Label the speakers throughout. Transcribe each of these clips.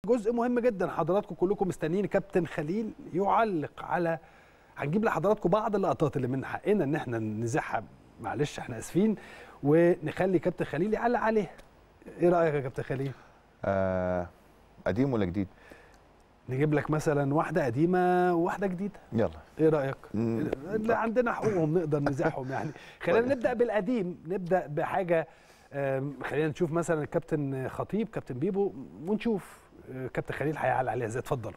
Speaker 1: جزء مهم جدا حضراتكم كلكم مستنيين كابتن خليل يعلق على هنجيب لحضراتكم بعض اللقطات اللي من حقنا ان احنا نزعها معلش احنا اسفين ونخلي كابتن خليل يعلق عليها ايه رايك يا كابتن خليل
Speaker 2: آه قديم ولا جديد؟
Speaker 1: نجيب لك مثلا واحده قديمه وواحده جديده
Speaker 2: يلا
Speaker 1: ايه رايك
Speaker 2: مم.
Speaker 1: اللي عندنا حقوقهم نقدر نزاحهم يعني خلينا نبدا بالقديم نبدا بحاجه آم، خلينا نشوف مثلا الكابتن خطيب كابتن بيبو ونشوف آه، كابتن خليل هيعلق عليها ازاي اتفضلوا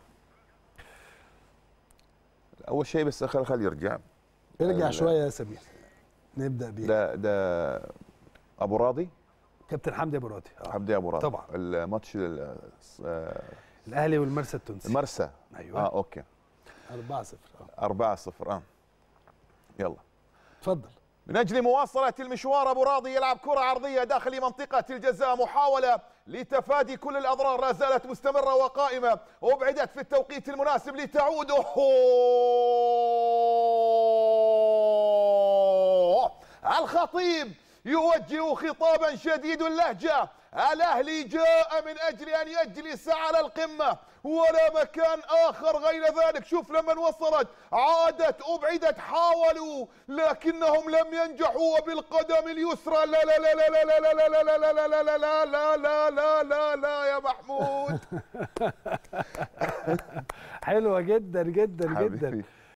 Speaker 2: اول شيء بس خل خلي يرجع
Speaker 1: ارجع
Speaker 2: لا.
Speaker 1: شويه يا سمير نبدا بيه
Speaker 2: ده ده ابو راضي
Speaker 1: كابتن حمدي ابو راضي آه.
Speaker 2: حمدي ابو راضي
Speaker 1: طبعا.
Speaker 2: الماتش ال- آه،
Speaker 1: الاهلي والمرسى التونسي
Speaker 2: المرسى
Speaker 1: ايوه
Speaker 2: اه اوكي
Speaker 1: 4 0
Speaker 2: 4 0 اه يلا
Speaker 1: اتفضل
Speaker 2: من أجل مواصلة المشوار أبو راضي يلعب كرة عرضية داخل منطقة الجزاء محاولة لتفادي كل الأضرار لا زالت مستمرة وقائمة أبعدت في التوقيت المناسب لتعود أوه. الخطيب يوجه خطابا شديد اللهجة الأهلي جاء من أجل أن يجلس على القمة ولا مكان آخر غير ذلك شوف لما وصلت عادت أبعدت حاولوا لكنهم لم ينجحوا وبالقدم اليسرى لا لا لا لا لا لا لا لا لا لا لا لا لا لا لا لا لا لا يا محمود
Speaker 1: حلوه جدا جدا جدا
Speaker 2: حبيبي